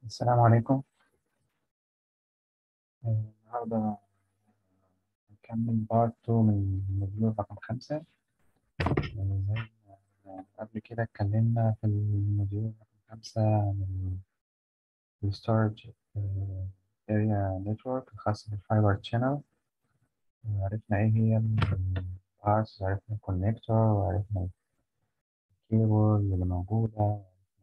السلام عليكم آه، النهاردة هنكمل بارت 2 من مديول رقم خمسة آه، زي ما قبل كده اتكلمنا في المديول رقم خمسة عن الستورج اريا نتورك الخاص بالفايبر تشانل وعرفنا ايه هي البارتس وعرفنا الكونكتور وعرفنا الكيبل اللي موجودة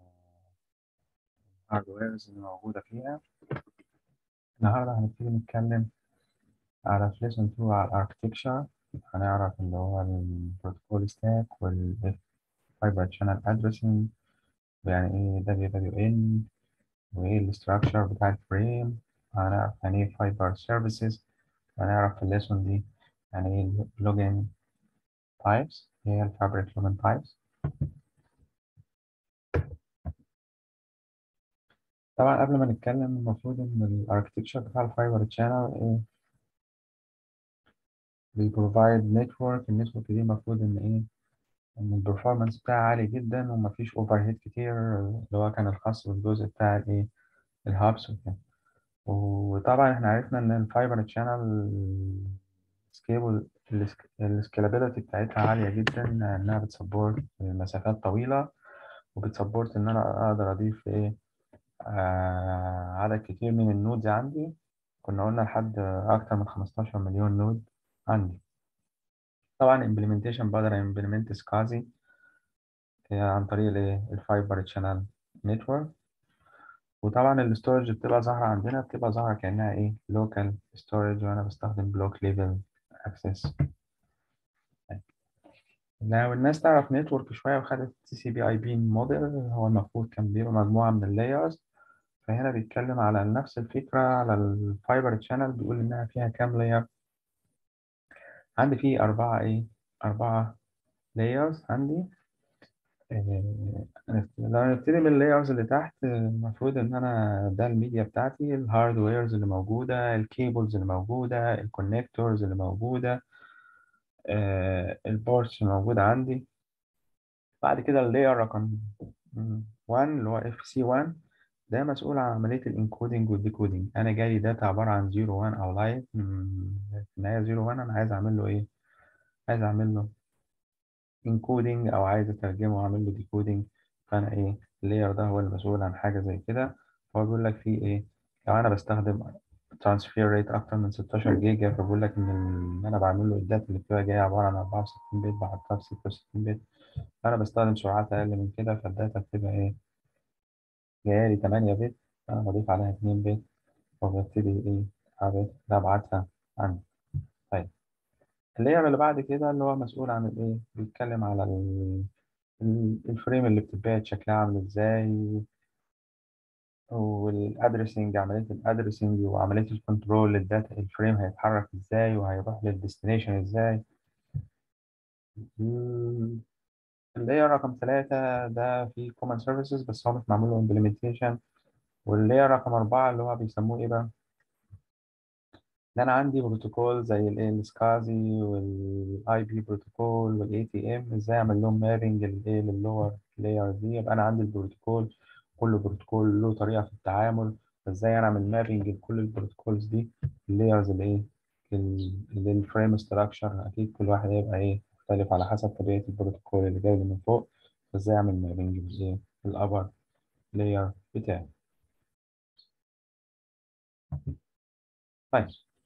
الهاردويرز اللي موجودة فيها النهاردة هنبتدي نتكلم على في lesson 2 على الاركتكشر هنعرف اللي هو البروتوكول ستاك والفايبر تشانل ادريسنج ويعني ايه WWN وايه الاستراكشر بتاع الفريم هنعرف يعني ايه فايبر سيرفيسز هنعرف في الليسون دي يعني ايه لوجن تايبس هي الفابريك لوجن تايبس طبعا قبل ما نتكلم المفروض ان الاركتكشر بتاع الفايبر تشانل ايه بيبروفايد نتورك النتورك دي المفروض ان ايه ان البرفورمانس بتاعها عالي جدا ومفيش اوفر هيد كتير اللي هو كان الخاص بالجزء بتاع الايه الهابس وكده وطبعا احنا عرفنا ان الفايبر تشانل سكيبل السكيلابيلتي بتاعتها عالية جدا انها بتسبورت مسافات طويلة وبتسبورت ان انا اقدر اضيف ايه آه عدد كتير من النودز عندي كنا قلنا لحد اكتر من 15 مليون نود عندي طبعا implementation بقدر implement سكازي عن طريق الايه الفايبر تشانل نتورك وطبعا الاستورج بتبقى ظاهرة عندنا بتبقى ظاهرة كأنها ايه local storage وانا بستخدم block level access لو الناس تعرف نتورك شوية وخدت تي سي بي اي بي موديل هو المفروض كان بيبقى مجموعة من اللايرز فهنا بيتكلم على نفس الفكرة على الفايبر تشانل بيقول إنها فيها كام لاير عندي فيه أربعة إيه أربعة لايرز عندي إيه لو نبتدي من اللايرز اللي تحت المفروض إن أنا ده الميديا بتاعتي الهاردويرز اللي موجودة الكيبلز اللي موجودة الكونكتورز اللي موجودة آه البورتس اللي موجودة عندي بعد كده اللاير رقم 1 اللي هو اف سي 1 ده مسؤول عن عملية الانكودنج والديكودنج أنا جاي داتا عبارة عن 0 1 أو لايت في النهاية 0 1 أنا عايز أعمل له إيه؟ عايز أعمل له انكودنج أو عايز أترجمه وأعمل له ديكودنج فأنا إيه؟ اللاير ده هو المسؤول عن حاجة زي كده هو بيقول لك فيه إيه؟ لو أنا بستخدم ترانسفير ريت أكتر من 16 جيجا فبقول لك إن اللي أنا بعمل له الداتا اللي بتبقى جاية عبارة عن 64 بت بحطها في 66 بت أنا بستخدم سرعات أقل من كده فالداتا بتبقى إيه؟ جاية لي 8 بت أنا بضيف عليها 2 بت وببتدي إيه أبعت أبعتها عندي طيب اللاير اللي بعد كده اللي هو مسؤول عن الإيه بيتكلم على الفريم اللي بتتبعت شكلها عامل إزاي والادرسنج عملية الادرسنج وعملية الكنترول للداتا الفريم هيتحرك إزاي وهيروح للديستنيشن إزاي اللاير رقم ثلاثة ده فيه common services بس هو مش معمول له implementation واللاير رقم أربعة اللي هو بيسموه إيه بقى؟ ده أنا عندي بروتوكول زي الإيه السكازي والأي بي بروتوكول والإي تي إم إزاي أعمل لهم مابنج للإيه لللور لاير دي يبقى أنا عندي البروتوكول كل بروتوكول له طريقة في التعامل فإزاي أنا أعمل مابنج لكل البروتوكولز دي اللايرز الإيه للفريم ستراكشر أكيد كل واحد هيبقى إيه مختلف على حسب طبيعة البروتوكول اللي جاي من فوق فإزاي أعمل مابنج للإيه الأبر لاير بتاعي طيب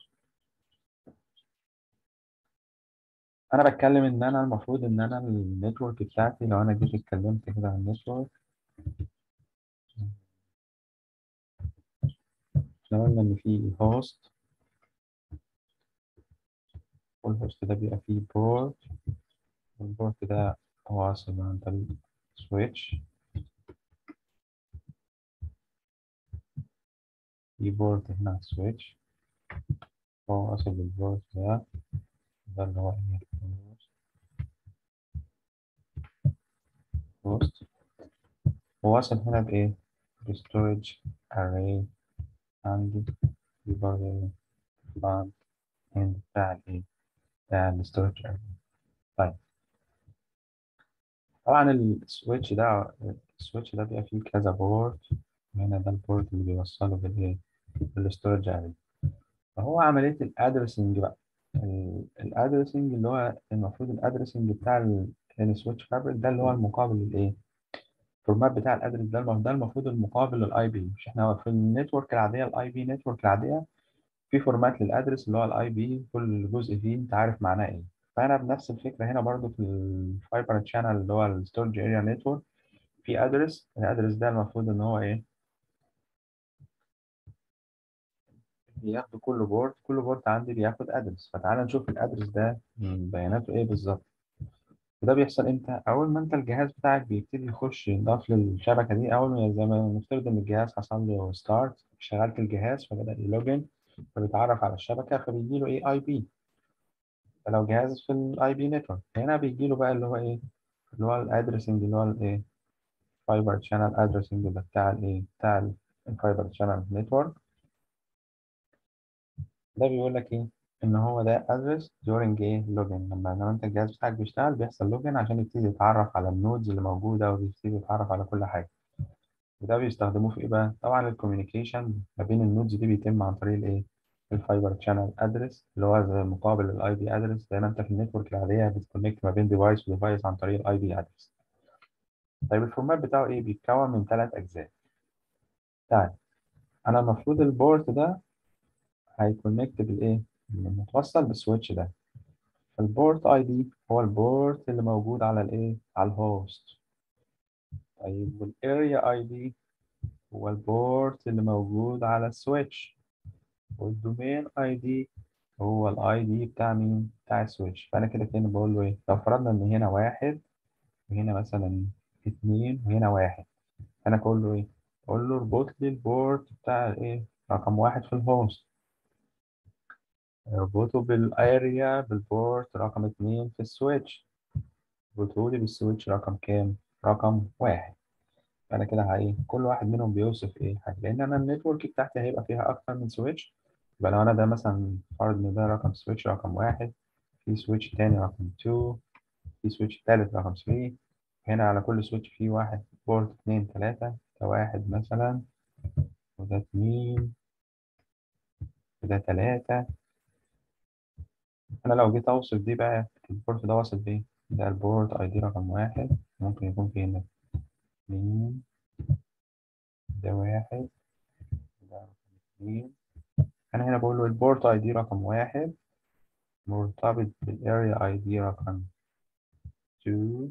انا بتكلم ان انا المفروض ان انا النتورك بتاعتي لو انا جيت اتكلمت كده عن النتورك احنا قلنا ان في هوست والهوست ده بيبقى فيه بورت والبورت ده هو واصل عن طريق سويتش في بورت هنا على السويتش هو واصل بالبورت ده ده اللي هو هوست هو واصل هنا بإيه؟ بستورج array عندي في برضه فرونت اند بتاع الإيه؟ بتاع الستورج array طيب طبعا السويتش ده السويتش ده بيبقى فيه كذا بورت وهنا ده البورت اللي بيوصله بالايه بالستورج اري فهو عملية الادرسنج بقى الادرسنج اللي هو المفروض الادرسنج بتاع السويتش فابريك ده اللي هو المقابل للايه الفورمات بتاع الادرس ده المفروض ده المفروض المقابل للاي بي مش احنا في النتورك العاديه الاي بي نتورك العاديه في فورمات للادرس اللي هو الاي بي كل جزء فيه انت عارف معناه ايه فانا بنفس الفكره هنا برضو في الفايبر تشانل اللي هو الستورج اريا نتورك في ادرس الادرس ده المفروض ان هو ايه بياخد كل بورد كل بورد عندي بياخد ادرس فتعالى نشوف الادرس ده بياناته ايه بالظبط وده بيحصل امتى اول ما انت الجهاز بتاعك بيبتدي يخش يضاف للشبكه دي اول ما زي ما نفترض ان الجهاز حصل له ستارت شغلت الجهاز فبدا يلوجن فبيتعرف على الشبكه فبيجي له ايه اي بي فلو جهاز في الاي بي نتورك هنا بيجي له بقى اللي هو ايه اللي هو الادرسنج اللي هو الايه فايبر شانل ادرسنج ده بتاع الايه بتاع الفايبر شانل نتورك ده بيقول لك ايه ان هو ده ادرس during ايه لوجن لما لما انت الجهاز بتاعك بيشتغل بيحصل لوجن عشان يبتدي يتعرف على النودز اللي موجوده وبيبتدي يتعرف على كل حاجه وده بيستخدموه في ايه بقى طبعا الكوميونيكيشن ما بين النودز دي بيتم عن طريق الايه الفايبر شانل ادرس اللي هو زي مقابل للاي بي ادرس زي ما انت في النتورك العاديه بتكونكت ما بين ديفايس وديفايس عن طريق الاي بي ادرس طيب الفورمات بتاعه ايه بيتكون من ثلاث اجزاء طيب انا المفروض البورت ده هيكونكت بالايه متوصل بالسويتش ده البورت اي دي هو البورت اللي موجود على الايه على الهوست طيب والاريا اي دي هو البورت اللي موجود على السويتش والدومين اي دي هو الاي دي بتاع مين بتاع السويتش فانا كده كده بقول له ايه لو فرضنا ان هنا واحد وهنا مثلا اتنين وهنا واحد انا اقول له ايه اقول له اربط لي البورت بتاع الايه رقم واحد في الهوست اربطه بالاريا بالبورت رقم اتنين في السويتش اربطه لي بالسويتش رقم كام رقم واحد فانا كده ايه كل واحد منهم بيوصف ايه حاجه لان انا النتورك بتاعتي هيبقى فيها اكتر من سويتش يبقى لو انا ده مثلا فرض ان ده رقم سويتش رقم واحد في سويتش تاني رقم 2 في سويتش تالت رقم 3 هنا على كل سويتش فيه واحد بورت اتنين تلاتة ده واحد مثلا وده اتنين وده تلاتة أنا لو جيت أوصف دي بقى البورت ده واصل بإيه؟ ده البورت أي دي رقم واحد ممكن يكون فيه هنا اتنين ده واحد ده رقم اتنين أنا هنا بقول له البورت أي دي رقم واحد مرتبط بالاريا أي دي رقم 2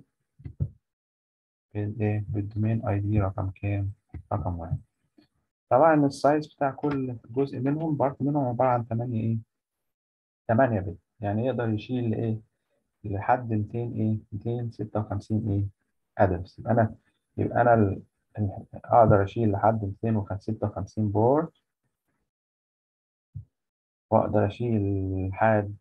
بالايه بالدومين اي دي رقم كام رقم واحد طبعا السايز بتاع كل جزء منهم بارت منهم عبارة عن 8 ايه 8 بت يعني يقدر يشيل ايه لحد 200 ايه 256 ايه ادرس يبقى انا يبقى انا ال... اقدر اشيل لحد 256 بورت واقدر اشيل لحد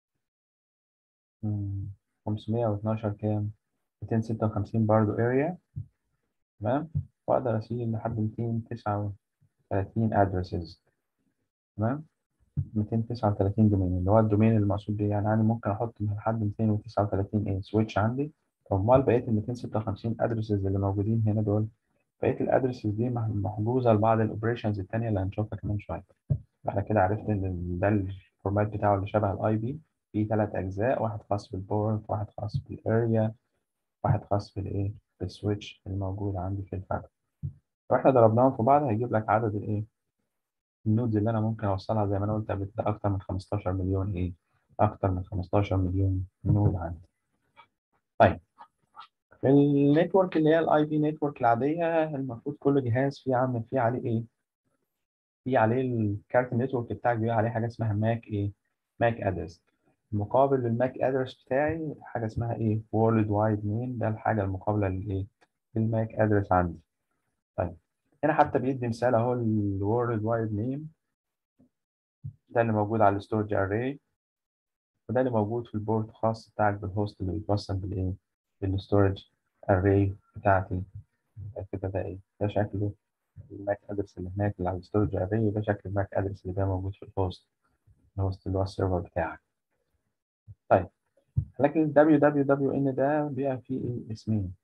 512 كام 256 برضو اريا تمام واقدر اشيل لحد 239 ادرسز تمام 239 دومين اللي هو الدومين المقصود بيه يعني انا ممكن احط لحد 239 ايه سويتش عندي امال بقيه ال 256 ادرسز اللي موجودين هنا دول بقيه الادرسز دي محجوزه لبعض الاوبريشنز الثانيه اللي هنشوفها كمان شويه احنا كده عرفنا ان ده الفورمات بتاعه اللي شبه الاي بي فيه ثلاث اجزاء واحد خاص بالبورت واحد خاص بالاريا واحد خاص بالايه بالسويتش الموجود عندي في الفابريك واحنا ضربناهم في بعض هيجيب لك عدد الايه النودز اللي انا ممكن اوصلها زي ما انا قلت قبل كده اكتر من 15 مليون ايه اكتر من 15 مليون نود عندي طيب في النتورك اللي هي الاي بي نتورك العاديه المفروض كل جهاز فيه عامل فيه عليه ايه في عليه الكارت النتورك بتاعك بيبقى عليه حاجه اسمها ماك ايه ماك ادرس مقابل للماك ادرس بتاعي حاجه اسمها ايه وورلد وايد نيم ده الحاجه المقابله للايه للماك ادرس عندي طيب هنا حتى بيدي مثال اهو الورلد وايد نيم ده اللي موجود على الستورج اري وده اللي موجود في البورت الخاص بتاعك بالهوست اللي بيتوصل بالايه بالستورج اري بتاعتي كده ده ايه ده شكله الماك ادرس اللي هناك اللي على الستورج اري وده شكل الماك ادرس اللي بقى موجود في الهوست الهوست اللي هو السيرفر بتاعك طيب لكن ال www ده بيبقى فيه ايه اسمين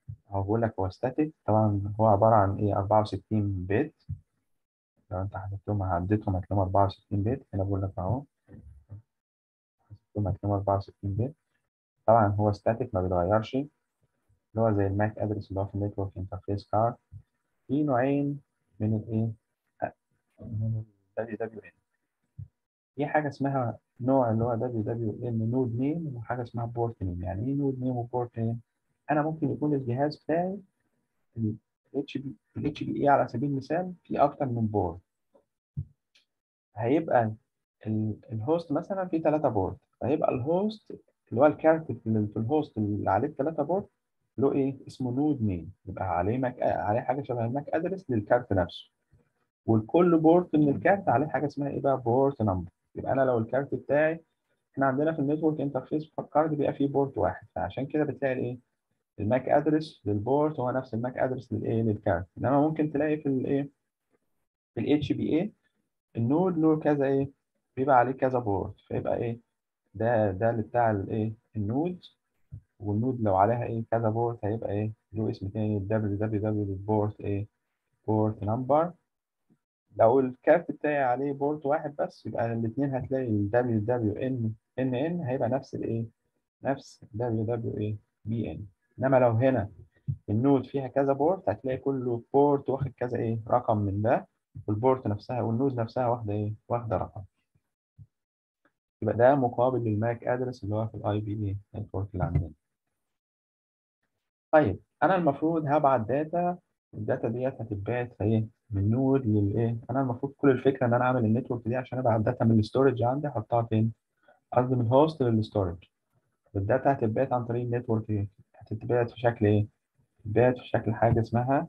هو بقول لك هو ستاتيك طبعا هو عبارة عن ايه 64 بت لو انت حسبتهم عديتهم هتلاقيهم 64 بت هنا بقول لك اهو حسبتهم هتلاقيهم 64 بت طبعا هو ستاتيك ما بيتغيرش اللي هو زي الماك ادرس اللي هو في النتورك انترفيس كارد في نوعين من الايه من ال WWN في حاجة اسمها نوع اللي هو WWN نود نيم وحاجة اسمها بورت نيم يعني ايه نود نيم وبورت نيم انا ممكن يكون الجهاز بتاعي ال HB ال HBE على سبيل المثال في اكتر من بورت هيبقى ال- الهوست مثلا فيه ثلاثة بورت فهيبقى الهوست اللي هو الكارت اللي في الهوست اللي عليه الثلاثة بورت له ايه اسمه نود نيم يبقى عليه ماك عليه حاجة شبه الماك ادرس للكارت نفسه والكل بورت من الكارت عليه حاجة اسمها ايه بقى بورت نمبر يبقى انا لو الكارت بتاعي احنا عندنا في النتورك انترفيس في الكارد بيبقى فيه بورت واحد فعشان كده بتلاقي الايه الماك ادرس للبورت هو نفس الماك ادرس للايه للكارت انما ممكن تلاقي في الايه في الاتش بي اي النود له كذا ايه بيبقى عليه كذا بورت فيبقى ايه ده ده اللي بتاع الايه النود والنود لو عليها ايه كذا بورت هيبقى ايه له اسم تاني www بورت ايه بورت نمبر لو الكارت بتاعي عليه بورت واحد بس يبقى الاثنين هتلاقي ال WWN هيبقى نفس الايه نفس WWABN انما لو هنا النود فيها كذا بورت هتلاقي كل بورت واخد كذا ايه رقم من ده والبورت نفسها والنود نفسها واخده ايه واخده رقم يبقى ده مقابل للماك ادرس اللي هو في الاي بي اي نتورك اللي عندنا طيب انا المفروض هبعت داتا الداتا ديت هتتبعت ايه من نود للايه انا المفروض كل الفكره ان انا اعمل النتورك دي عشان ابعت داتا من الاستورج عندي احطها فين قصدي من الهوست للاستورج والداتا هتتبعت عن طريق النتورك ايه هتتبعت في شكل ايه هتتبعت في شكل حاجه اسمها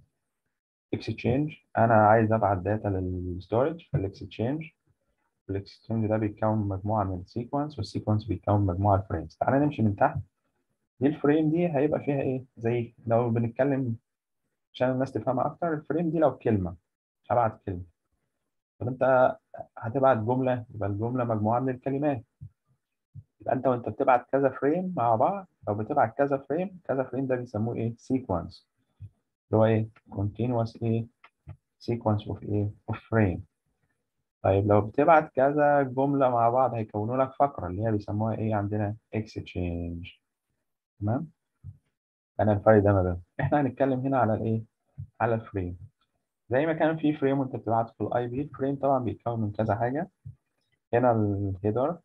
اكستشينج انا عايز ابعت داتا للستورج فالاكستشينج الاكستشينج ده بيتكون مجموعه من السيكونس والسيكونس بيتكون مجموعه الفريمز تعالى نمشي من تحت دي الفريم دي هيبقى فيها ايه زي لو بنتكلم عشان الناس تفهمها اكتر الفريم دي لو كلمه هبعت كلمه طب انت هتبعت جمله يبقى الجمله مجموعه من الكلمات يبقى انت وانت بتبعت كذا فريم مع بعض لو بتبعت كذا فريم كذا فريم ده بيسموه ايه سيكونس اللي هو ايه continuous ايه sequence of ايه of frame طيب لو بتبعت كذا جملة مع بعض هيكونوا لك فقرة اللي هي بيسموها ايه عندنا exchange تمام انا الفرق ده ما بينهم احنا هنتكلم هنا على الايه على الفريم زي ما كان في فريم وانت بتبعته في الاي بي فريم طبعا بيتكون من كذا حاجة هنا الهيدر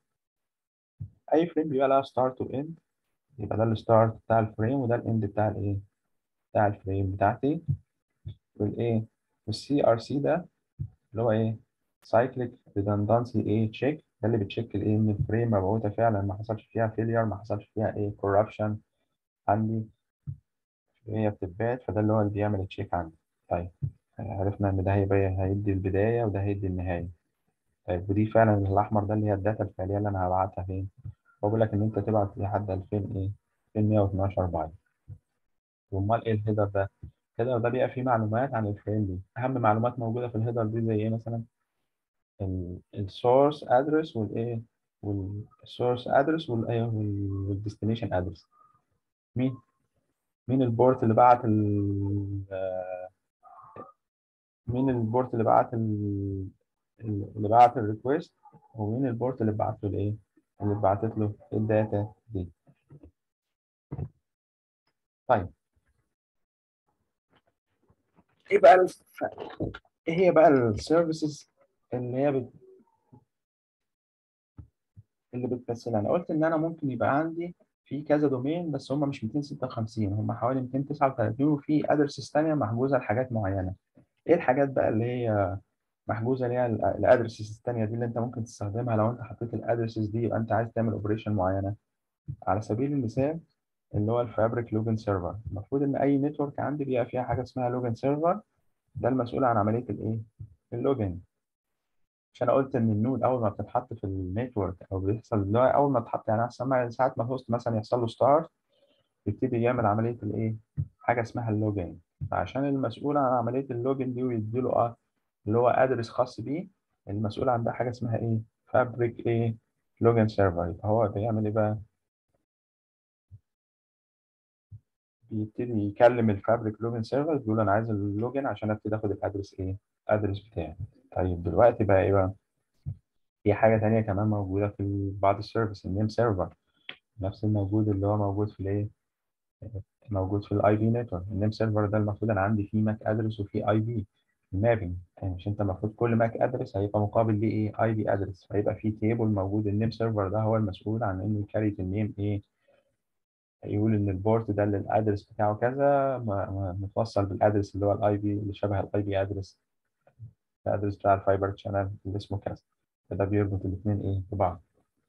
اي فريم بيبقى لها ستارت واند يبقى ده الستارت بتاع الفريم وده الاند بتاع الايه بتاع الفريم بتاعتي والايه والسي ار سي ده اللي هو ايه cyclic redundancy ايه تشيك ده اللي بتشيك الايه ان الفريم مبعوثه فعلا ما حصلش فيها فيلير ما حصلش فيها ايه corruption عندي هي بتتبات فده اللي هو اللي بيعمل التشيك عندي طيب عرفنا ان ده هيبقى هيدي البدايه وده هيدي النهايه طيب ودي فعلا الاحمر ده اللي هي الداتا الفعليه اللي انا هبعتها فين هو بيقول لك ان انت تبعت لحد 2000 ايه 2112 بايت وامال ايه الهيدر ده الهيدر ده بيبقى فيه معلومات عن الفريم دي اهم معلومات موجوده في الهيدر دي زي ايه مثلا السورس ادرس والايه والسورس ادرس والايه والديستنيشن ادرس مين مين البورت اللي بعت ال مين البورت اللي بعت ال اللي بعت الريكوست ومين البورت اللي بعت له الايه اللي بعتت له الداتا دي طيب ايه بقى الف... ايه هي بقى السيرفيسز اللي هي بت... اللي بتمثلها انا قلت ان انا ممكن يبقى عندي في كذا دومين بس هم مش 256 هم حوالي 239 وفي ادرسز ثانيه محجوزه لحاجات معينه ايه الحاجات بقى اللي هي محجوزه ليها الادرسز الثانيه دي اللي انت ممكن تستخدمها لو انت حطيت الادرسز دي يبقى انت عايز تعمل اوبريشن معينه على سبيل المثال اللي هو الفابريك لوجن سيرفر المفروض ان اي نتورك عندي بيبقى فيها حاجه اسمها لوجن سيرفر ده المسؤول عن عمليه الايه اللوجن مش انا قلت ان النود اول ما بتتحط في النتورك او بيحصل اللي هو اول ما تتحط يعني احسن ساعه ما الهوست مثلا يحصل له ستارت يبتدي يعمل عمليه الايه حاجه اسمها اللوجن فعشان المسؤول عن عمليه اللوجن دي ويدي له اه اللي هو ادرس خاص بيه المسؤول عن ده حاجه اسمها ايه فابريك ايه لوجن سيرفر يبقى هو بيعمل ايه بقى بيبتدي يكلم الفابريك لوجن سيرفر بيقول انا عايز اللوجن عشان ابتدي اخد الادرس ايه الادرس بتاعي طيب دلوقتي بقى ايه بقى في حاجه تانية كمان موجوده في بعض السيرفيس النيم سيرفر نفس الموجود اللي هو موجود في الايه موجود في الاي بي نتورك النيم سيرفر ده المفروض انا عندي فيه ماك ادرس وفيه اي بي المابنج يعني مش انت المفروض كل ماك ادرس هيبقى مقابل ليه ايه اي بي ادرس فيبقى في تيبل موجود النيم سيرفر ده هو المسؤول عن انه يكريت النيم ايه يقول ان البورت ده اللي الادرس بتاعه كذا متوصل بالادرس اللي هو الاي بي اللي شبه الاي بي ادرس الادرس بتاع الفايبر شانل اللي اسمه كذا فده بيربط الاثنين ايه ببعض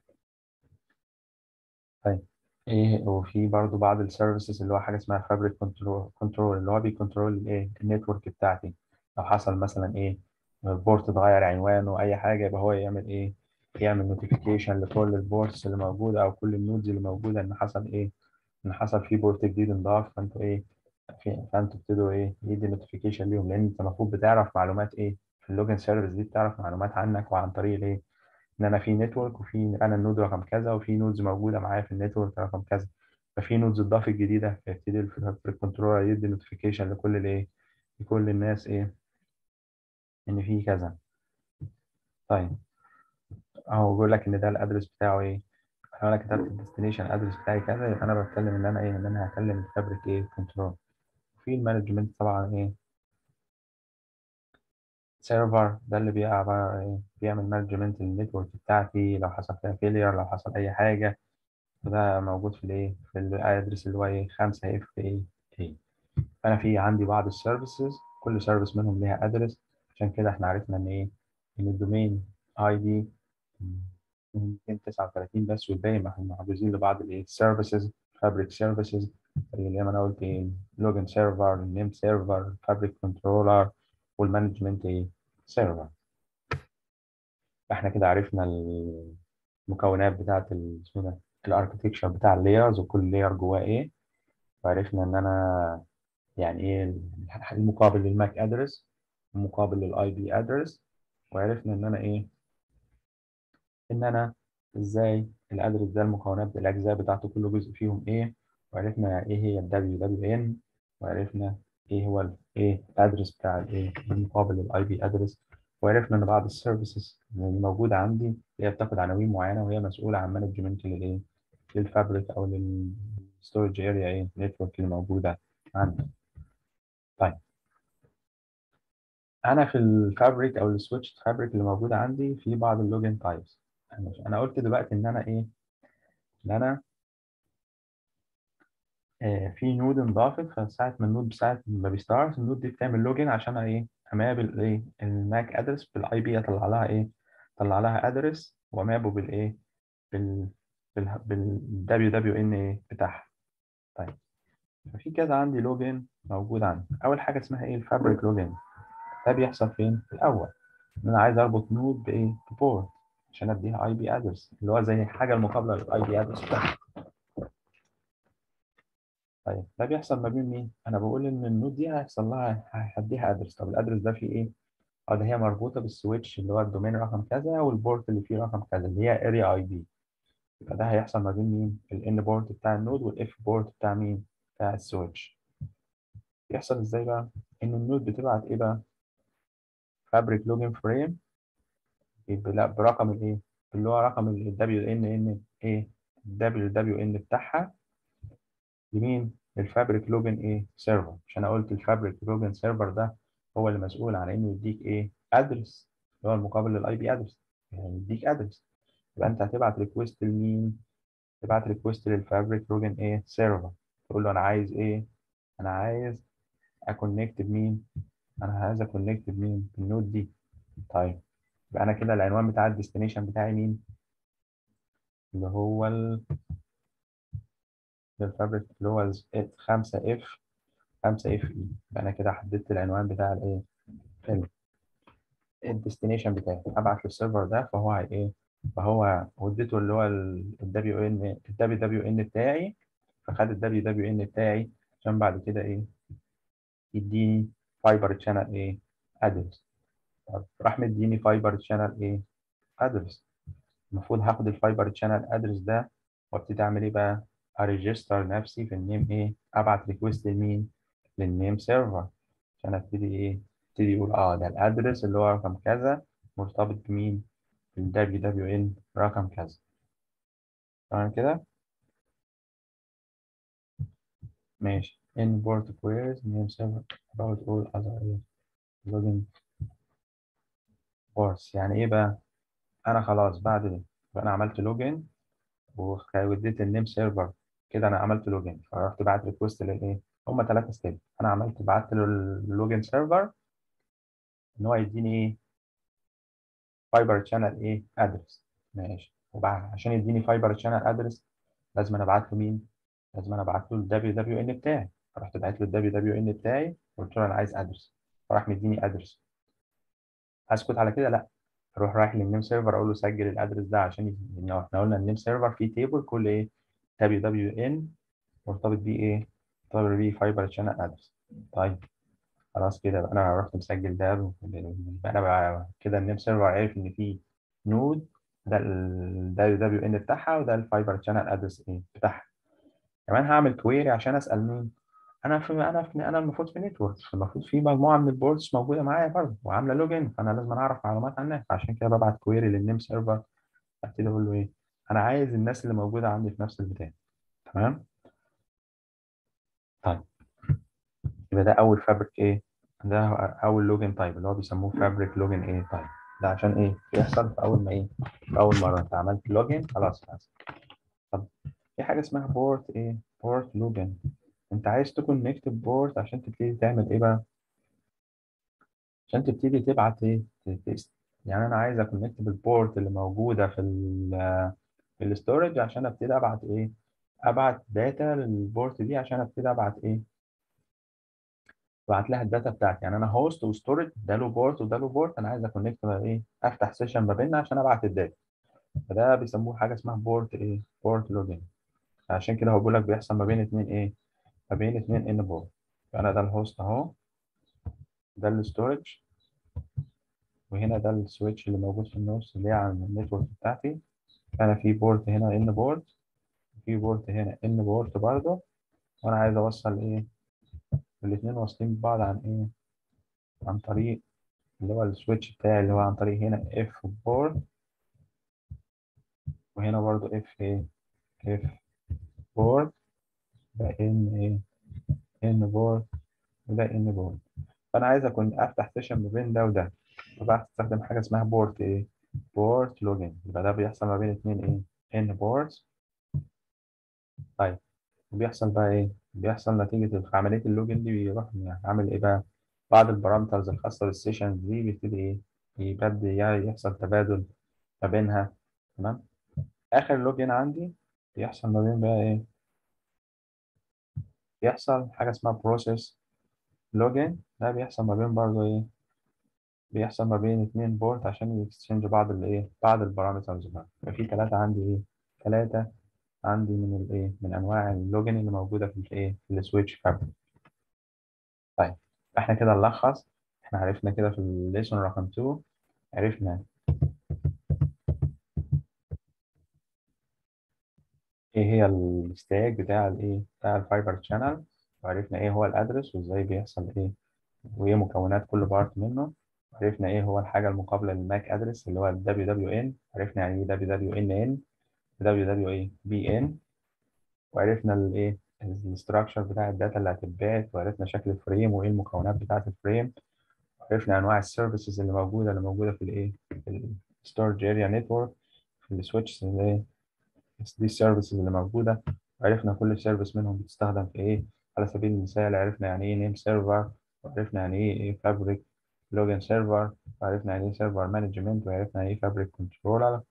طيب ايه وفي برضو بعض السيرفيسز اللي هو حاجه اسمها فابريك كنترول كنترول اللي هو بيكنترول الايه النتورك بتاعتي لو حصل مثلا ايه البورت اتغير عنوانه اي حاجه يبقى هو يعمل ايه يعمل نوتيفيكيشن لكل البورتس اللي موجوده او كل النودز اللي موجوده ان حصل ايه ان حصل فيه بورت جديد انضاف فانتوا ايه فانتوا ابتدوا ايه يدي نوتيفيكيشن ليهم لان انت المفروض بتعرف معلومات ايه في اللوجن سيرفيس دي بتعرف معلومات عنك وعن طريق الايه ان انا في نتورك وفي انا النود رقم كذا وفي نودز موجوده معايا في النتورك رقم كذا ففي نودز اتضافت جديده فيبتدي الكنترولر يدي نوتيفيكيشن لكل الايه لكل الناس ايه ان في كذا طيب اهو بيقول لك ان ده الادرس بتاعه ايه لو انا كتبت الديستنيشن ادرس بتاعي كذا يبقى انا بتكلم ان انا ايه ان انا هكلم الفابريك ايه كنترول في المانجمنت طبعا ايه سيرفر ده اللي بيبقى عبارة ايه بيعمل مانجمنت للنتورك بتاعتي لو حصل فيها فيلير لو حصل اي حاجه فده موجود في الايه في الادرس اللي هو ايه 5 اف ايه ايه فانا في عندي بعض السيرفيسز كل سيرفيس منهم ليها ادرس عشان كده احنا عرفنا ان ايه ان الدومين اي دي 239 بس والباقي محجوزين لبعض الايه سيرفيسز فابريك سيرفيسز اللي انا قلت ايه لوجن سيرفر النيم سيرفر فابريك كنترولر والمانجمنت ايه سيرفر احنا كده عرفنا المكونات بتاعه اسمه ده الاركتكشر بتاع اللايرز وكل لاير جواه ايه وعرفنا ان انا يعني ايه المقابل للماك ادرس المقابل للاي بي ادرس وعرفنا ان انا ايه ان انا ازاي الادرس ده المكونات الاجزاء بتاعته كل جزء فيهم ايه وعرفنا ايه هي ال WWN وعرفنا ايه هو الايه الادرس بتاع الايه المقابل للاي بي ادرس وعرفنا ان بعض السيرفيسز اللي موجوده عندي هي بتاخد عناوين معينه وهي مسؤوله عن مانجمنت للايه للفابريك او للستورج اريا ايه نتورك اللي موجوده عندي طيب انا في الفابريك او السويتش فابريك اللي موجوده عندي في بعض اللوجن تايبس انا قلت دلوقتي ان انا ايه ان انا آه في نود انضافت فساعة ما النود ساعة ما بيستارت النود دي بتعمل لوجن عشان ايه امابل ايه الماك ادرس بالاي بي اطلع لها ايه اطلع لها ادرس وامابه بالايه بال بال بال WWN ايه بتاعها طيب ففي كذا عندي لوجن موجود عندي اول حاجه اسمها ايه الفابريك لوجن ده بيحصل فين في الاول ان انا عايز اربط نود بايه ببورت عشان اديها اي بي ادرس اللي هو زي الحاجه المقابله للاي بي ادرس بتاعها طيب ده بيحصل ما بين مين؟ انا بقول ان النود دي هيحصل لها هديها ادرس طب الادرس ده فيه ايه؟ اه ده هي مربوطه بالسويتش اللي هو الدومين رقم كذا والبورت اللي فيه رقم كذا اللي هي اريا اي بي يبقى ده هيحصل ما بين مين؟ الان بورت بتاع النود والاف بورت بتاع مين؟ بتاع السويتش بيحصل ازاي بقى؟ ان النود بتبعت ايه بقى؟ فابريك لوجن فريم برقم الايه؟ اللي هو رقم ال WNN ايه؟ ال WWN بتاعها لمين؟ للفابريك لوجن ايه؟ سيرفر عشان انا قلت الفابريك لوجن سيرفر ده هو اللي مسؤول عن انه يديك ايه؟ ادرس اللي هو المقابل للاي بي ادرس يعني يديك ادرس يبقى انت هتبعت ريكوست لمين؟ تبعت ريكوست للفابريك لوجن ايه؟ سيرفر تقول له انا عايز ايه؟ انا عايز اكونكت بمين؟ انا عايز اكونكت بمين؟ بالنود دي طيب يبقى انا كده العنوان بتاع الديستنيشن بتاعي مين؟ اللي هو ال الفابريك اللي هو 5 اف 5 اف اي يبقى انا كده حددت العنوان بتاع الايه؟ الديستنيشن بتاعي هبعت للسيرفر ده فهو هي ايه؟ فهو وديته اللي هو الدبليو ان الدبليو دبليو ان بتاعي فخد الدبليو دبليو ان بتاعي عشان بعد كده ايه؟ يديني فايبر تشانل ايه؟ ادرس طب راح مديني فايبر تشانل ايه؟ ادرس المفروض هاخد الفايبر تشانل ادرس ده وابتدي اعمل ايه بقى؟ اريجستر نفسي في النيم ايه ابعت ريكوست لمين للنيم سيرفر عشان ابتدي ايه ابتدي يقول اه ده الادرس اللي هو رقم كذا مرتبط بمين بالدبليو دبليو ان رقم كذا تمام كده ماشي import queries name server about all other login ports يعني ايه بقى انا خلاص بعد ده انا عملت لوجن واديت النيم سيرفر كده انا عملت لوجن فرحت بعت ريكوست للايه هما ثلاثة ستيب انا عملت بعت له اللوجن سيرفر ان هو يديني ايه فايبر شانل ايه ادرس ماشي وبعد عشان يديني فايبر شانل ادرس لازم انا ابعت له مين لازم انا ابعت له الدبليو دبليو ان بتاعي فرحت بعت له الدبليو دبليو ان بتاعي قلت له انا عايز ادرس فراح مديني ادرس اسكت على كده لا اروح رايح للنيم سيرفر اقول له سجل الادرس ده عشان ي- لان احنا قلنا النيم سيرفر فيه تيبل كل ايه دبليو دبليو ان مرتبط بيه ايه مرتبط بيه فايبر شانل ادرس طيب خلاص كده بقى انا رحت مسجل ده بقى انا بقى كده النيم سيرفر عارف ان في نود ده ال دبليو ان بتاعها وده الفايبر شانل ادرس ايه بتاعها كمان هعمل كويري عشان اسال مين انا في انا في انا المفروض في نتورك المفروض في مجموعه من البوردز موجوده معايا برضه وعامله لوجن فانا لازم اعرف معلومات عنها فعشان كده ببعت كويري للنيم سيرفر ابتدي اقول له ايه انا عايز الناس اللي موجوده عندي في نفس البتاع تمام طيب يبقى ده اول فابريك ايه ده اول لوجن تايب اللي هو بيسموه فابريك لوجن ايه تايب ده عشان ايه بيحصل في اول ما ايه في اول مره انت عملت لوجن خلاص خلاص طب في حاجه اسمها بورت ايه بورت لوجن انت عايز تكونكت بورت عشان تبتدي تعمل ايه بقى عشان تبتدي تبعت ايه ت- ت- يعني انا عايز اكونكت بالبورت اللي موجوده في ال في الاستورج عشان ابتدي ابعت ايه ابعت داتا للبورت دي عشان ابتدي ابعت ايه ابعت لها الداتا بتاعتي يعني انا هوست وستورج ده له بورت وده له بورت انا عايز اكونكت بقى ايه افتح سيشن ما بيننا عشان ابعت الداتا فده بيسموه حاجه اسمها بورت ايه بورت لوجين عشان كده هو بيقول لك بيحصل ما بين اتنين ايه ما بين اتنين ان بورت فانا ده الهوست اهو ده الستورج وهنا ده السويتش اللي موجود في النص اللي هي على النتورك بتاعتي فانا في بورت هنا ان بورت في بورت هنا ان بورت برضه وانا عايز اوصل ايه الاتنين واصلين ببعض عن ايه عن طريق اللي هو السويتش بتاعي اللي هو عن طريق هنا اف بورت وهنا برضه اف ايه اف بورت ده ان ايه ان بورت وده ان بورت فانا عايز اكون افتح سيشن ما بين ده وده فبقى استخدم حاجه اسمها بورت ايه بورت لوجن يبقى ده بيحصل ما بين اتنين ايه ان بورت طيب بيحصل بقى ايه بيحصل نتيجه عمليه اللوجن دي بيروح عامل ايه بقى بعض البارامترز الخاصه بالسيشنز دي بيبتدي ايه يبدأ يعني يحصل تبادل ما بينها تمام اخر لوجن عندي بيحصل ما بين بقى ايه بيحصل حاجه اسمها بروسيس لوجن ده بيحصل ما بين برضه ايه بيحصل ما بين اتنين بورت عشان يكسشينج بعض الايه بعض البارامترز بقى ففي ثلاثة عندي ايه ثلاثة عندي من الايه من انواع اللوجن اللي موجودة في الايه في السويتش فابريك طيب احنا كده نلخص احنا عرفنا كده في الليسون رقم 2 عرفنا ايه هي الستاك بتاع الايه بتاع الفايبر شانل وعرفنا ايه هو الادرس وازاي بيحصل ايه وايه مكونات كل بارت منه عرفنا ايه هو الحاجه المقابله للماك ادرس اللي هو ال WWN عرفنا يعني ايه WWNN WWABN وعرفنا الايه الاستراكشر بتاع الداتا اللي هتتبعت وعرفنا شكل الفريم وايه المكونات بتاعه الفريم وعرفنا انواع السيرفيسز اللي موجوده اللي موجوده في الايه في الستورج اريا نتورك في السويتش اللي هي دي السيرفيسز اللي موجوده وعرفنا كل سيرفيس منهم بتستخدم في ايه على سبيل المثال عرفنا يعني ايه نيم سيرفر وعرفنا يعني ايه ايه فابريك لوجن سيرفر وعرفنا يعني ايه سيرفر مانجمنت وعرفنا يعني ايه فابريك كنترولر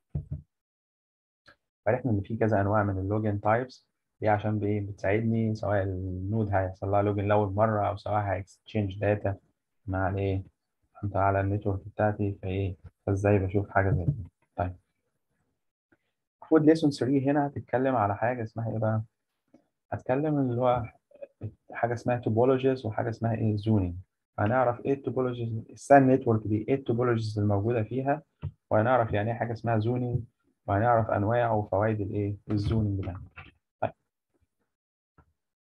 وعرفنا ان في كذا انواع من اللوجن تايبس دي عشان بايه بتساعدني سواء النود هيحصل لها لوجن لاول مره او سواء هيكستشينج داتا مع الايه انت على النتورك بتاعتي فايه فازاي بشوف حاجه زي كده طيب المفروض ليسون 3 هنا هتتكلم على حاجه اسمها ايه بقى هتكلم اللي هو حاجه اسمها توبولوجيز وحاجه اسمها ايه زونينج هنعرف ايه التوبولوجيز السان نتورك دي ايه التوبولوجيز الموجوده فيها وهنعرف يعني ايه حاجه اسمها زونينج وهنعرف انواع وفوائد الايه الزونينج ده طيب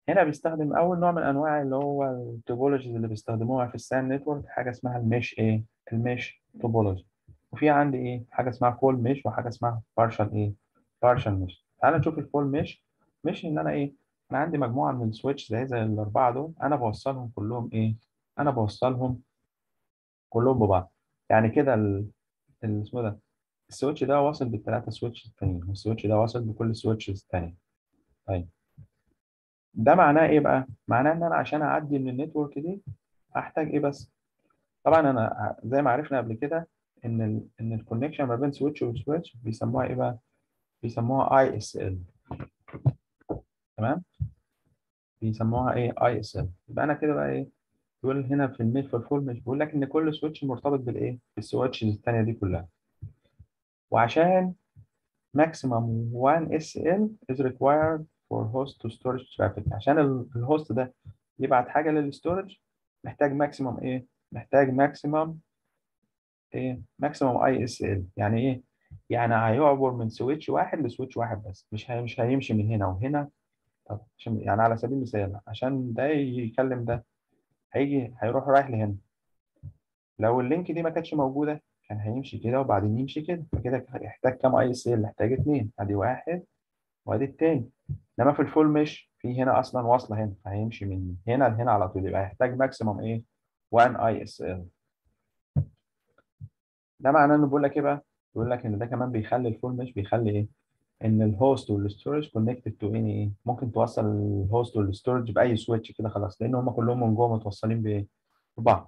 هنا بيستخدم اول نوع من انواع اللي هو التوبولوجيز اللي بيستخدموها في السان نتورك حاجه اسمها الميش ايه الميش توبولوجي وفي عندي ايه حاجه اسمها فول ميش وحاجه اسمها بارشال ايه بارشال ميش تعال نشوف الفول ميش مش ان انا ايه انا عندي مجموعه من السويتش زي زي الاربعه دول انا بوصلهم كلهم ايه انا بوصلهم كلهم ببعض يعني كده ال- ال- اسمه ده السويتش ده واصل بالثلاثه سويتش التانيين والسويتش ده واصل بكل السويتشز التانية طيب ده معناه ايه بقى؟ معناه ان انا عشان اعدي من النتورك دي هحتاج ايه بس؟ طبعا انا زي ما عرفنا قبل كده ان ال ان الكونكشن ما بين سويتش وسويتش بيسموها ايه بقى؟ بيسموها اي اس ال تمام؟ بيسموها ايه؟ اي اس ال يبقى انا كده بقى ايه؟ بيقول هنا في الميل في الفول مش بيقول لك ان كل سويتش مرتبط بالايه؟ بالسويتشز الثانيه دي كلها وعشان maximum 1 SL is required for host to storage traffic عشان ال- الهوست ده يبعت حاجة للستورج محتاج ماكسيموم ايه؟ محتاج ماكسيموم ايه؟ ماكسيموم اي اس ال يعني ايه؟ يعني هيعبر من سويتش واحد لسويتش واحد بس مش هي مش هيمشي من هنا وهنا طب عشان يعني على سبيل المثال عشان ده يكلم ده هيجي هيروح رايح لهنا لو اللينك دي ما كانتش موجودة كان هيمشي كده وبعدين يمشي كده فكده هيحتاج كام اي اس ال؟ محتاج اتنين ادي واحد وادي التاني انما في الفول مش في هنا اصلا واصله هنا فهيمشي من هنا لهنا على طول يبقى هيحتاج ماكسيموم ايه 1 اي اس ال ده معناه انه بيقول لك ايه بقى بيقول لك ان ده كمان بيخلي الفول مش بيخلي ايه ان الهوست والستورج كونكتد تو اني ايه ممكن توصل الهوست والستورج باي سويتش كده خلاص لان هم كلهم من جوه متوصلين بايه ببعض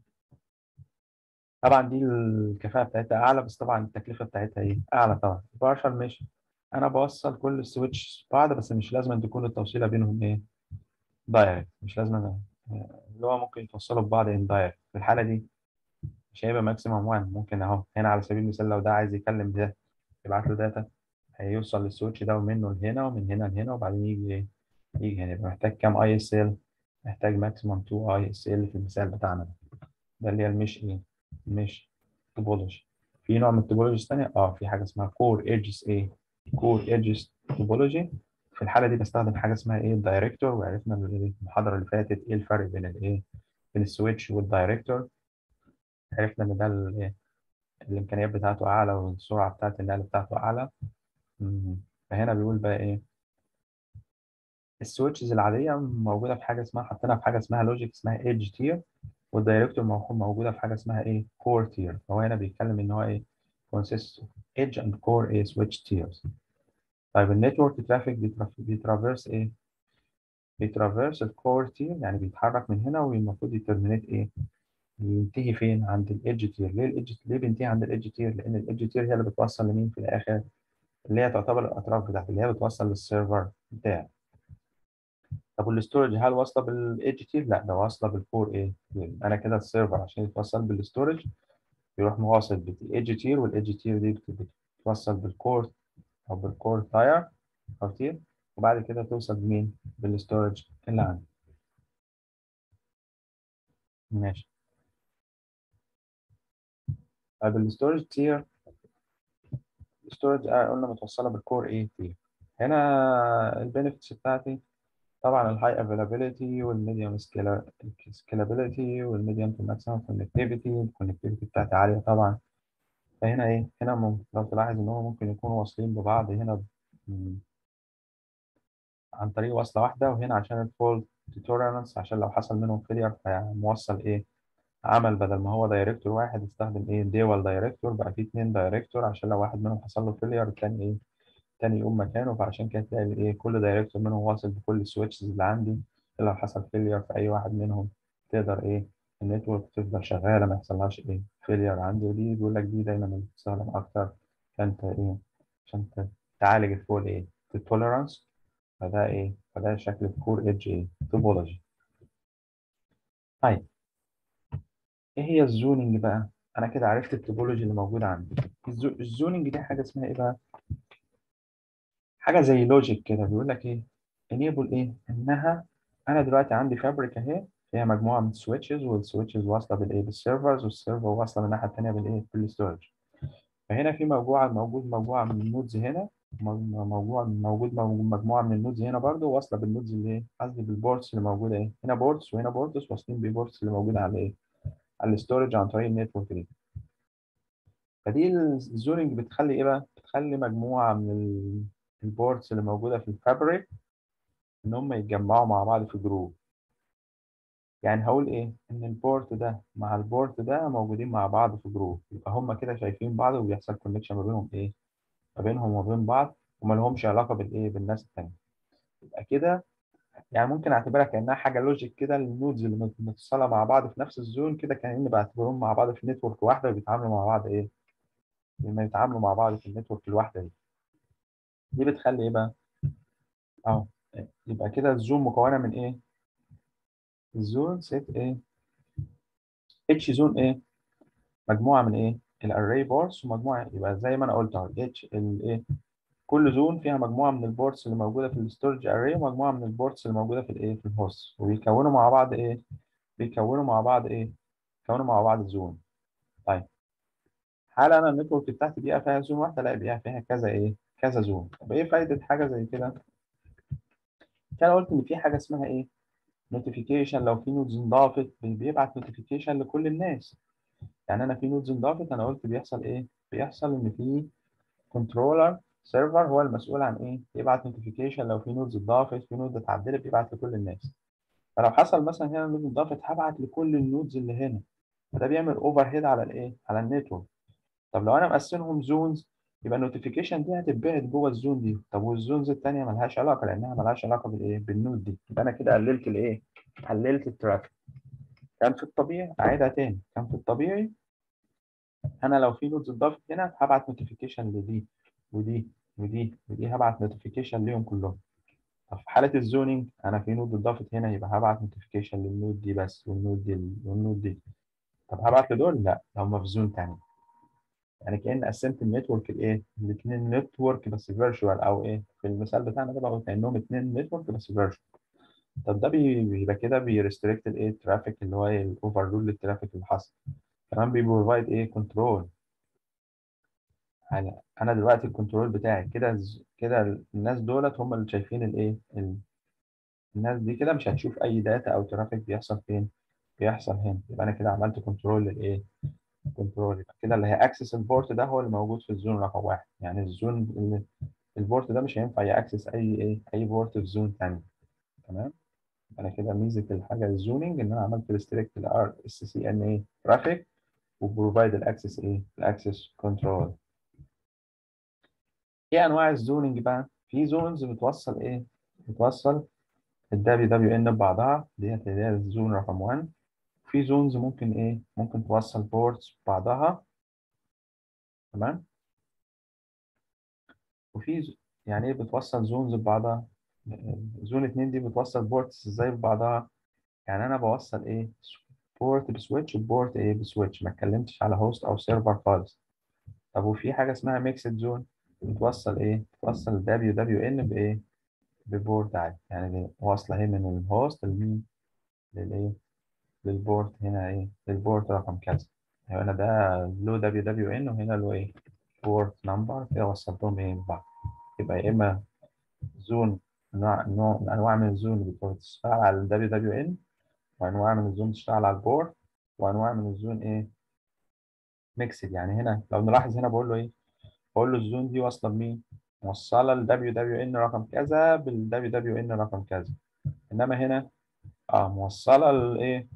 طبعا دي الكفاءه بتاعتها اعلى بس طبعا التكلفه بتاعتها ايه اعلى طبعا بارشال مش انا بوصل كل السويتش بعض بس مش لازم أن تكون التوصيله بينهم ايه دايركت مش لازم أنا اللي هو ممكن يتوصلوا ببعض ان دايركت في الحاله دي مش هيبقى ماكسيموم 1 ممكن اهو هنا على سبيل المثال لو ده عايز يكلم ده يبعت له داتا هيوصل للسويتش ده ومنه لهنا ومن هنا لهنا وبعدين يجي ايه يجي هنا يبقى محتاج كام اي اس ال محتاج ماكسيموم 2 اي اس ال في المثال بتاعنا ده ده اللي هي المش ايه مش توبولوجي في نوع من التوبولوجيز الثانيه اه في حاجه اسمها كور ايدجز ايه كور ايدجز توبولوجي في الحاله دي بستخدم حاجه اسمها ايه الدايركتور وعرفنا المحاضره اللي فاتت ايه الفرق بين الايه بين السويتش والدايركتور عرفنا ان ده ال- الامكانيات بتاعته اعلى والسرعه بتاعت النقل بتاعته اعلى مم. فهنا بيقول بقى ايه السويتشز العاديه موجوده في حاجه اسمها حطينا في حاجه اسمها لوجيك اسمها ايدج تير والدايركتور موجوده في حاجه اسمها ايه كور تير فهو هنا بيتكلم ان هو ايه consists of edge and core ايه switch tiers طيب النتورك ترافيك بيترافيرس ايه بيترافيرس الكور تير يعني بيتحرك من هنا والمفروض يترمينيت ايه ينتهي فين عند الايدج تير ليه الايدج ليه بينتهي عند الايدج تير لان الايدج تير هي اللي بتوصل لمين في الاخر اللي هي تعتبر الاطراف بتاعتي اللي هي بتوصل للسيرفر بتاعي طب والاستورج هل واصله بالايدج تير لا ده واصله بالكور ايه انا كده السيرفر عشان يتوصل بالاستورج بيروح مواصل بالايدج تير والايدج تير دي بتتوصل بالكور او بالكور تاير او تير وبعد كده توصل بمين بالاستورج اللي عندي ماشي طيب الاستورج تير الاستورج قلنا متوصله بالكور ايه تير هنا البينفيتس بتاعتي طبعا الهاي افيلابيلتي والميديوم سكيلابيلتي والميديوم تو ماكسيمم كونكتيفيتي الكونكتيفيتي بتاعتي عاليه طبعا فهنا ايه هنا ممكن لو تلاحظ ان هم ممكن يكونوا واصلين ببعض هنا م- عن طريق وصله واحده وهنا عشان الفولت توليرانس عشان لو حصل منهم فيلير فموصل ايه عمل بدل ما هو دايركتور واحد استخدم ايه ديوال دايركتور بقى فيه اتنين دايركتور عشان لو واحد منهم حصل له فيلير التاني ايه التاني يقوم مكانه فعشان كده تلاقي ايه كل دايركتور منهم واصل بكل السويتشز اللي عندي لو حصل فيلير في اي واحد منهم تقدر ايه النتورك تفضل شغاله ما يحصلهاش ايه فيلير عندي ودي بيقول لك دي دايما بتستخدم اكتر عشان ت- ايه عشان ت- تعالج الفول ايه التوليرانس فده ايه فده شكل الكور ايدج ايه توبولوجي طيب ايه هي الزوننج بقى انا كده عرفت التوبولوجي اللي موجوده عندي الزو- الزوننج دي حاجه اسمها ايه بقى حاجه زي لوجيك كده بيقول لك ايه انيبل ايه انها انا دلوقتي عندي فابريك اهي فيها مجموعه من السويتشز والسويتشز واصله بالايه بالسيرفرز والسيرفر واصله من الناحيه الثانيه بالايه بالستورج فهنا في مجموعه موجود مجموعه من النودز هنا م- موجود موجود مجموعه من النودز هنا برضو واصله بالنودز اللي ايه قصدي بالبورتس اللي موجوده ايه هنا بورتس وهنا بورتس واصلين بالبورتس اللي موجوده على ايه على الاستورج عن طريق النتورك دي فدي الزوننج بتخلي ايه بقى بتخلي مجموعه من ال- البورتس اللي موجوده في الفابريك ان هم يتجمعوا مع بعض في جروب يعني هقول ايه ان البورت ده مع البورت ده موجودين مع بعض في جروب يبقى هم كده شايفين بعض وبيحصل كونكشن ما بينهم ايه ما بينهم وبين بعض وما لهمش علاقه بالايه بالناس التانيه يبقى كده يعني ممكن اعتبرها كانها حاجه لوجيك كده النودز اللي مت- متصله مع بعض في نفس الزون كده كاني بعتبرهم مع بعض في نتورك واحده وبيتعاملوا مع بعض ايه لما يتعاملوا مع بعض في النتورك الواحده دي دي بتخلي ايه بقى اهو يبقى كده الزون مكونه من ايه الزون سيت ايه اتش زون ايه مجموعه من ايه الاري بورس ومجموعه يبقى زي ما انا قلت اهو اتش الايه كل زون فيها مجموعه من البورتس اللي موجوده في الستورج اري ومجموعه من البورتس اللي موجوده في الايه في الهوست وبيكونوا مع بعض ايه بيكونوا مع بعض ايه بيكونوا مع بعض زون طيب هل انا النتورك بتاعتي بيبقى فيها زون واحده لا بيبقى فيها كذا ايه كذا زون طب ايه فايده حاجه زي كده كان قلت ان في حاجه اسمها ايه نوتيفيكيشن لو في نودز انضافت بيبعت نوتيفيكيشن لكل الناس يعني انا في نودز انضافت انا قلت بيحصل ايه بيحصل ان في كنترولر سيرفر هو المسؤول عن ايه يبعت نوتيفيكيشن لو في نودز اتضافت في نود اتعدلت بيبعت لكل الناس فلو حصل مثلا هنا نود اتضافت هبعت لكل النودز اللي هنا فده بيعمل اوفر هيد على الايه على النتورك طب لو انا مقسمهم زونز يبقى النوتيفيكيشن دي هتتبعت جوه الزون دي طب والزونز الثانيه ملهاش علاقه لانها ملهاش علاقه بالايه بالنود دي يبقى انا كده قللت الايه قللت الترافيك كان في الطبيعي اعيدها تاني كان في الطبيعي انا لو في نودز اتضافت هنا هبعت نوتيفيكيشن لدي ودي ودي ودي هبعت نوتيفيكيشن ليهم كلهم طب في حاله الزوننج انا في نود اتضافت هنا يبقى هبعت نوتيفيكيشن للنود دي بس والنود دي والنود دي طب هبعت لدول لا هم في زون تاني يعني كأن قسمت النتورك الايه الاثنين نتورك بس فيرتشوال او ايه في المثال بتاعنا ده بقول كانهم اثنين نتورك بس فيرتشوال طب ده بي- بيبقى كده بيريستريكت الايه الترافيك اللي هو الاوفر رول للترافيك اللي حصل كمان بيبروفايد ايه كنترول يعني انا دلوقتي الكنترول بتاعي كده كده الناس دولت هم اللي شايفين الايه ال- الناس دي كده مش هتشوف اي داتا او ترافيك بيحصل فين بيحصل هنا يبقى انا كده عملت كنترول للايه كنترول يبقى كده اللي هي اكسس البورت ده هو اللي موجود في الزون رقم واحد يعني الزون اللي البورت ده مش هينفع ياكسس اي ايه اي بورت في زون ثاني تمام انا كده ميزه الحاجه الزوننج ان انا عملت ريستريكت الار اس سي ان ايه ترافيك وبروفايد الاكسس ايه الاكسس كنترول ايه انواع الزوننج بقى في زونز بتوصل ايه بتوصل الدبليو دبليو ان ببعضها ديت اللي هي الزون رقم 1 في زونز ممكن ايه ممكن توصل بورتس ببعضها تمام وفي ز- يعني ايه بتوصل زونز ببعضها زون اتنين دي بتوصل بورتس ازاي ببعضها يعني انا بوصل ايه بورت بسويتش بورت ايه بسويتش ما اتكلمتش على هوست او سيرفر خالص طب وفي حاجه اسمها ميكسد زون بتوصل ايه بتوصل دبليو دبليو ان بايه ببورت عادي يعني واصله اهي من الهوست لمين للايه للبورت هنا ايه للبورت رقم كذا يعني انا ده له دبليو دبليو ان وهنا له ايه بورت نمبر كده وصلتهم ايه ببعض يبقى يا اما زون نوع نوع انواع من الزون اللي بتشتغل على ال WWN وانواع من الزون بتشتغل على البورد وانواع من الزون ايه ميكسد يعني هنا لو نلاحظ هنا بقول له ايه بقول له الزون دي واصله بمين موصله ال WWN رقم كذا بال WWN رقم كذا انما هنا اه موصله الايه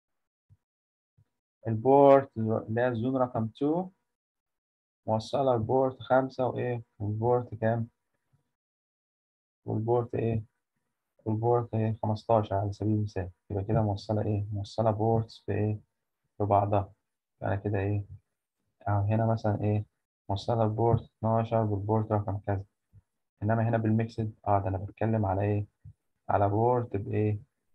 البورت اللي هي الزون رقم 2 موصله البورت 5 وايه والبورت كام والبورت ايه والبورت ايه 15 على سبيل المثال يبقى كده موصله ايه موصله بورتس بايه ببعضها يعني كده ايه أو هنا مثلا ايه موصله البورت 12 بالبورت رقم كذا انما هنا بالميكسد اه ده انا بتكلم على ايه على بورت بايه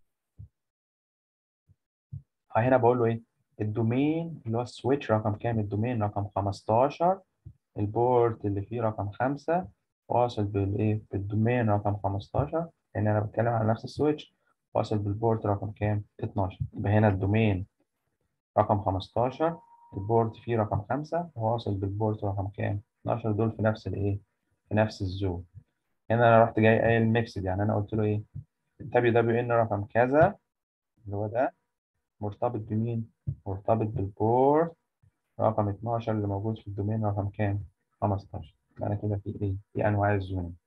اه هنا بقول له ايه الدومين اللي هو السويتش رقم كام الدومين رقم 15 البورت اللي فيه رقم 5 واصل بالايه بالدومين رقم 15 لان انا بتكلم على نفس السويتش واصل بالبورت رقم كام 12 يبقى هنا الدومين رقم 15 البورت فيه رقم 5 واصل بالبورت رقم كام 12 دول في نفس الايه في نفس الزون هنا انا رحت جاي قايل ميكسد يعني انا قلت له ايه التابي دبليو ان رقم كذا اللي هو ده مرتبط بمين مرتبط بالبورت رقم 12 اللي موجود في الدومين رقم كام 15 انا كده في ايه في انواع الزون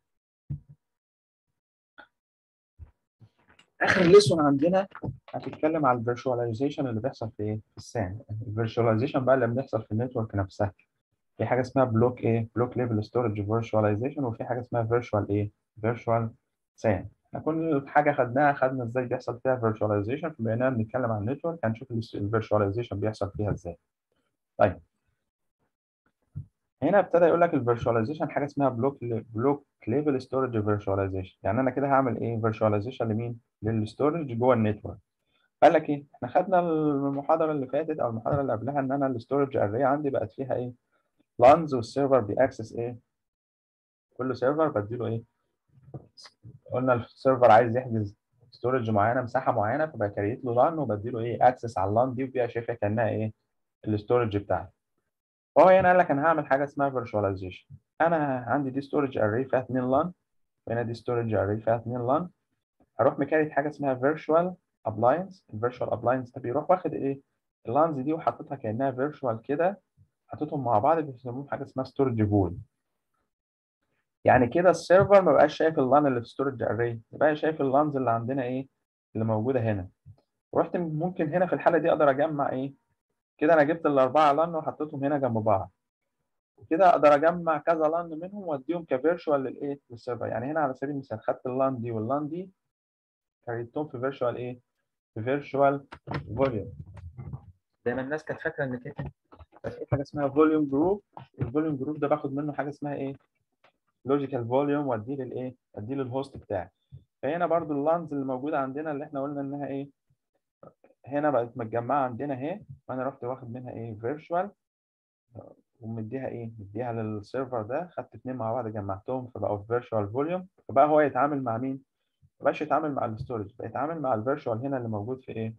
اخر ليسون عندنا هتتكلم على الفيرشواليزيشن اللي بيحصل في ايه في السان الفيرشواليزيشن بقى اللي بيحصل في النتورك نفسها في حاجه اسمها بلوك ايه بلوك ليفل ستورج فيرشواليزيشن وفي حاجه اسمها فيرشوال ايه فيرشوال سان احنا كل حاجه خدناها خدنا ازاي بيحصل فيها فيرشواليزيشن فبقينا بنتكلم عن النتورك هنشوف الفيرشواليزيشن بيحصل فيها ازاي طيب هنا ابتدى يقول لك الفيرشواليزيشن حاجه اسمها بلوك بلوك ليفل ستورج فيرشواليزيشن يعني انا كده هعمل ايه فيرشواليزيشن لمين للستورج جوه النتورك قال لك ايه احنا خدنا المحاضره اللي فاتت او المحاضره اللي قبلها ان انا الستورج اري عندي بقت فيها ايه لانز والسيرفر بيأكسس ايه كل سيرفر بديله ايه قلنا السيرفر عايز يحجز ستورج معينه مساحه معينه فبكريت له لان وبديله ايه اكسس على اللان دي وبيها شايفها كانها ايه الستورج بتاعتي فهو هنا قال لك انا هعمل حاجه اسمها فيرشواليزيشن انا عندي دي ستورج اري فيها 2 لان وهنا دي ستورج اري فيها 2 لان هروح مكريت حاجه اسمها فيرتشوال ابلاينس الفيرتشوال ابلاينس ده بيروح واخد ايه اللانز دي وحاططها كانها فيرتشوال كده حاططهم مع بعض بيسموهم حاجه اسمها ستورج بول يعني كده السيرفر ما بقاش شايف اللان اللي في ستورج اري بقى شايف اللانز اللي عندنا ايه اللي موجوده هنا ورحت ممكن هنا في الحاله دي اقدر اجمع ايه كده انا جبت الاربعه لان وحطيتهم هنا جنب بعض وكده اقدر اجمع كذا لان منهم واديهم كفيرشوال للايه للسيرفر يعني هنا على سبيل المثال خدت اللان دي واللان دي كريتهم في فيرشوال ايه في فيرشوال فوليوم زي ما الناس كانت فاكره ان كده في حاجه اسمها فوليوم جروب الفوليوم جروب ده باخد منه حاجه اسمها ايه لوجيكال فوليوم واديه للايه اديه للهوست بتاعي فهنا برضو اللانز اللي موجوده عندنا اللي احنا قلنا انها ايه هنا بقت متجمعه عندنا اهي وانا رحت واخد منها ايه فيرتشوال ومديها ايه مديها للسيرفر ده خدت اتنين مع بعض جمعتهم فبقوا فيرتشوال فوليوم فبقى هو يتعامل مع مين ما بقاش يتعامل مع الستورج بقى يتعامل مع الفيرتشوال هنا اللي موجود في ايه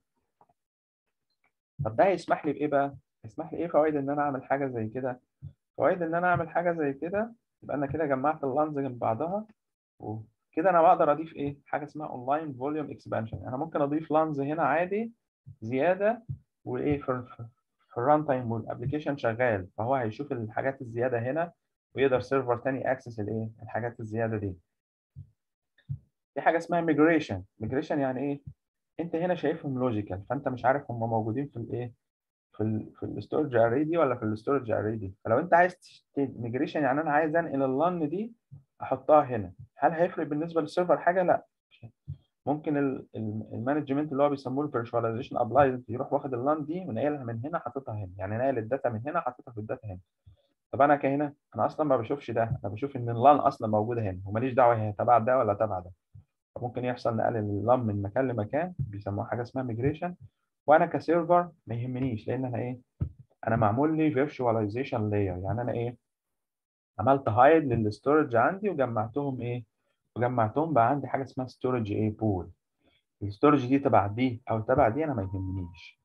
طب ده هيسمح لي بايه بقى يسمح لي ايه فوائد ان انا اعمل حاجه زي كده فوائد ان انا اعمل حاجه زي كده يبقى انا كده جمعت اللانز جنب بعضها وكده انا بقدر اضيف ايه حاجه اسمها اونلاين فوليوم اكسبانشن انا ممكن اضيف لانز هنا عادي زياده وايه في في الران تايم والابلكيشن شغال فهو هيشوف الحاجات الزياده هنا ويقدر سيرفر تاني اكسس الايه الحاجات الزياده دي في حاجه اسمها ميجريشن ميجريشن يعني ايه انت هنا شايفهم لوجيكال فانت مش عارف هم موجودين في الايه في ال في الستورج اري دي ولا في الستورج اري دي فلو انت عايز ميجريشن يعني انا عايز انقل اللان دي احطها هنا هل هيفرق بالنسبه للسيرفر حاجه لا ممكن المانجمنت اللي هو بيسموه الفيرشواليزيشن ابلايد يروح واخد اللان دي ونقلها من هنا حاططها هنا يعني نقل الداتا من هنا حاططها في الداتا هنا طب انا كهنا انا اصلا ما بشوفش ده انا بشوف ان اللان اصلا موجوده هنا وماليش دعوه هي تبع ده ولا تبع ده فممكن يحصل نقل اللان من مكان لمكان بيسموها حاجه اسمها ميجريشن وانا كسيرفر ما يهمنيش لان انا ايه انا معمول لي فيرتشواليزيشن لاير يعني انا ايه عملت هايد للستورج عندي وجمعتهم ايه وجمعتهم بقى عندي حاجه اسمها ستورج ايه بول الستورج دي تبع دي او تبع دي انا ما يهمنيش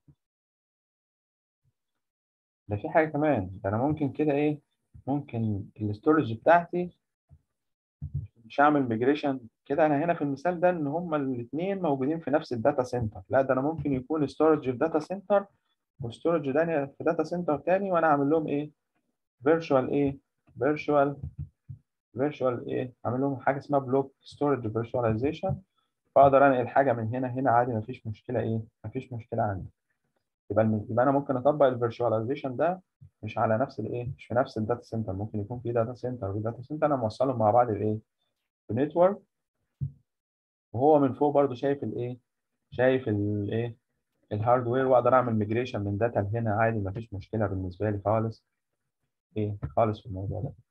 ده في حاجه كمان ده انا ممكن كده ايه ممكن الستورج بتاعتي مش هعمل ميجريشن كده انا هنا في المثال ده ان هما الاثنين موجودين في نفس الداتا سنتر لا ده انا ممكن يكون ستورج في داتا سنتر وستورج تاني في داتا سنتر تاني وانا اعمل لهم ايه فيرتشوال ايه فيرتشوال فيرتشوال ايه اعمل لهم حاجه اسمها بلوك ستورج فيرتشواليزيشن فاقدر انقل حاجه من هنا هنا عادي مفيش مشكله ايه مفيش مشكله عندي يبقى يبقى انا ممكن اطبق الفيرتشواليزيشن ده مش على نفس الايه مش في نفس الداتا سنتر ممكن يكون في داتا سنتر وفي داتا سنتر انا موصلهم مع بعض الايه في نتورك وهو من فوق برضو شايف الايه شايف الايه الهاردوير واقدر اعمل ميجريشن من داتا لهنا عادي مفيش مشكله بالنسبه لي خالص ايه خالص في الموضوع ده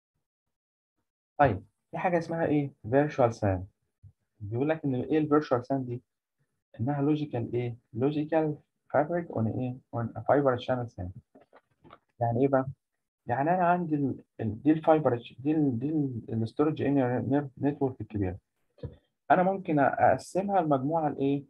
طيب في حاجه اسمها ايه فيرتشوال سان بيقول لك ان ايه الفيرتشوال سان دي انها لوجيكال ايه لوجيكال فابريك اون ايه اون فايبر شانل سان يعني ايه بقى يعني انا عندي ال... دي الفايبر دي ال... دي الستورج نتورك الكبيره انا ممكن اقسمها لمجموعه الايه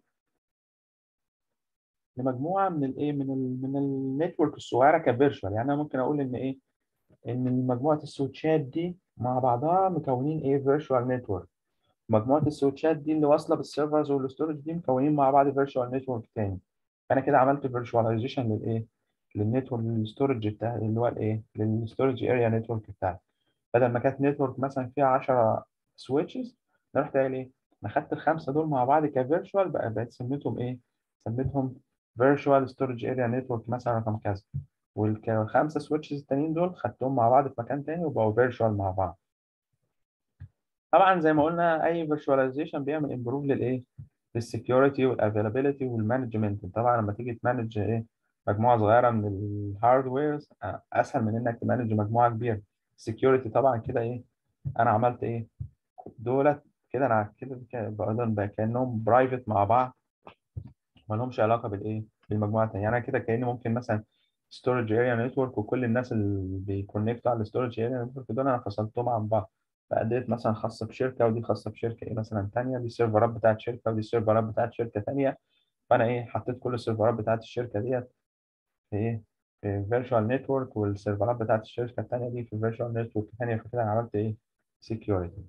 لمجموعه من الايه من ال من النتورك الصغيره كفيرشوال يعني انا ممكن اقول ان ايه ان مجموعه السويتشات دي مع بعضها مكونين ايه فيرتشوال نتورك مجموعه السويتشات دي اللي واصله بالسيرفرز والستورج دي مكونين مع بعض فيرتشوال نتورك تاني فانا كده عملت فيرتشواليزيشن للايه للنتورك للستورج بتاع اللي هو الايه للستورج اريا نتورك بتاعتي بدل ما كانت نتورك مثلا فيها 10 سويتشز انا رحت قايل ايه انا خدت الخمسه دول مع بعض كفيرتشوال بقى بقيت سميتهم ايه سميتهم فيرتشوال ستورج اريا نتورك مثلا رقم كذا والخمسه سويتشز التانيين دول خدتهم مع بعض في مكان تاني وبقوا فيرتشوال مع بعض طبعا زي ما قلنا اي فيرتشواليزيشن بيعمل امبروف للايه للسكيورتي والافيلابيلتي والمانجمنت طبعا لما تيجي تمانج ايه مجموعه صغيره من الهاردوير اسهل من انك تمانج مجموعه كبيره السكيورتي طبعا كده ايه انا عملت ايه دولت كده انا كده بقى كانهم برايفت مع بعض ما لهمش علاقه بالايه بالمجموعه الثانيه يعني انا كده كاني ممكن مثلا ستورج اريا نتورك وكل الناس اللي بيكونكتوا على الستورج اريا نتورك دول انا فصلتهم عن بعض فأديت مثلا خاصة بشركة ودي خاصة بشركة إيه مثلا تانية دي السيرفرات بتاعت شركة ودي السيرفرات بتاعت شركة تانية فأنا إيه حطيت كل السيرفرات بتاعت الشركة ديت في إيه في فيرتشوال نتورك والسيرفرات بتاعت الشركة التانية دي في فيرتشوال نتورك تانية فكده أنا عملت إيه سكيورتي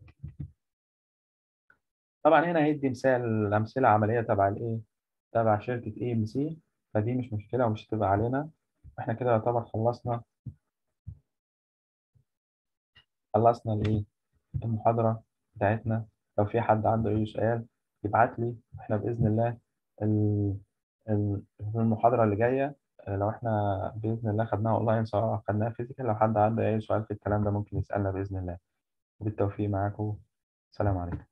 طبعا هنا هيدي مثال أمثلة عملية تبع الإيه تبع شركة اي ام سي فدي مش مشكلة ومش هتبقى علينا احنا كده يعتبر خلصنا خلصنا الايه المحاضرة بتاعتنا لو في حد عنده أي سؤال يبعت لي احنا بإذن الله ال... ال... في المحاضرة اللي جاية لو احنا بإذن الله خدناها أونلاين سواء خدناها فيزيكال لو حد عنده أي سؤال في الكلام ده ممكن يسألنا بإذن الله وبالتوفيق معاكم سلام عليكم